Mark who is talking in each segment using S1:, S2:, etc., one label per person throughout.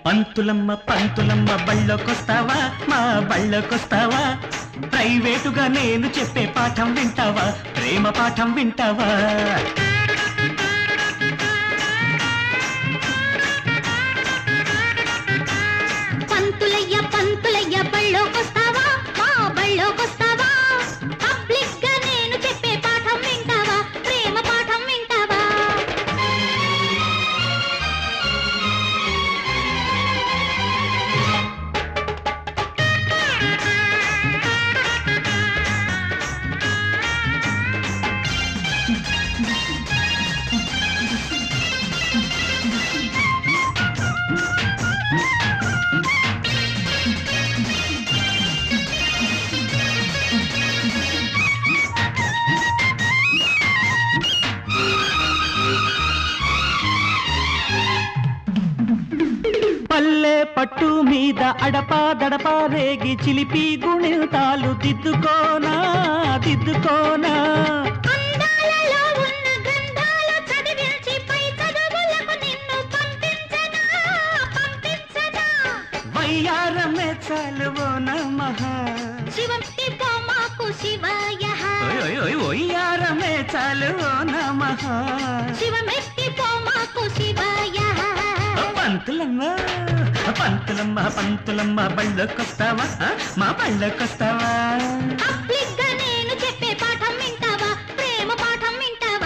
S1: పంతులమ్మ పంతులమ్మ బళ్ళోకొస్తావా మా బళ్ళోకొస్తావా ప్రైవేటుగా నేను చెప్పే పాఠం వింటావా ప్రేమ పాఠం వింటావా
S2: పంతులయ్య పంతులయ్య బళ్ళోకొస్తావా మా బళ్ళోకొస్తావా పబ్లిక్ గా నేను చెప్పే పాఠం వింటావా ప్రేమ పాఠం వింటావా
S1: పల్లె పట్టు మీద అడపా దడపా రేగి చిలిపి గుణితాలు దిద్దుకోనా దిద్దుకోనా
S2: అందాలలో ఉన్న గ్రంథాలు చదివించి పై చదువులకు నిన్ను పంపించనా పంపించనా
S1: వయ్యారమే చాలు ఓ నమః
S2: శివంతి మాకు శివాయ
S1: ఓయ్ ఓయ్ ఓయ్ వయ్యారమే చాలు ఓ నమః
S2: శివమెత్తి మాకు శివాయ
S1: పంతులమ్మ పంతులమ్మ పంతులమ్మ బళ్ళకొస్తావా ఆ? మా బళ్ళకొస్తావా
S2: పబ్లిక్ గా నేను చెప్పే పాఠం వింటావా ప్రేమ పాఠం వింటావా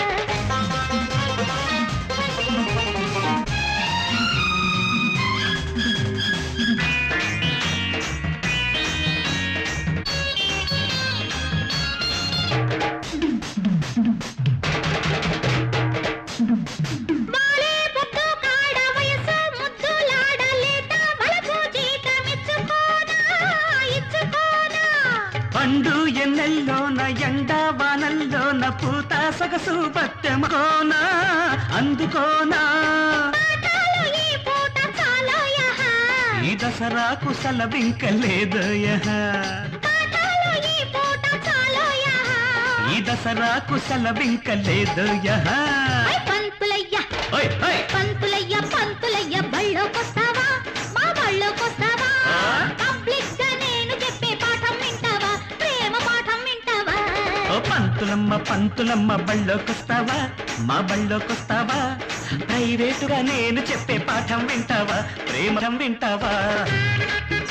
S2: బాలే పొద్దు కాడ వయసు ముద్దులాడ లేత వలపు జీతమిచ్చుకోనా ఇచ్చుకోనా
S1: పండు ఎన్నెల్లోన ఎండ వానల్లోన పూత సొగసు పట్టెమకోనా అందుకోనా
S2: పాఠాలు ఈ పూట చాలోయహ
S1: ఈ దసరా కుశల బింకలేదయ
S2: పాఠాలు ఈ పూట చాలోయహ
S1: ఈ దసరా కుశల బింకలేదయ
S2: ఐ పంతులయ్య
S1: ఓయ్ ఓయ్
S2: పంతులయ్య పంతులయ్య బళ్ళోకొస్తావా మా బళ్ళోకొస్తావా
S1: ఆ?
S2: పబ్లిక్ గా నేను చెప్పే పాఠం వింటావా ప్రేమ పాఠం వింటావా
S1: ఓ పంతులమ్మ పంతులమ్మ బళ్ళోకొస్తావా మా బళ్ళోకొస్తావా ప్రైవేటుగా నేను చెప్పే పాఠం వింటావా ప్రేమ వింటావా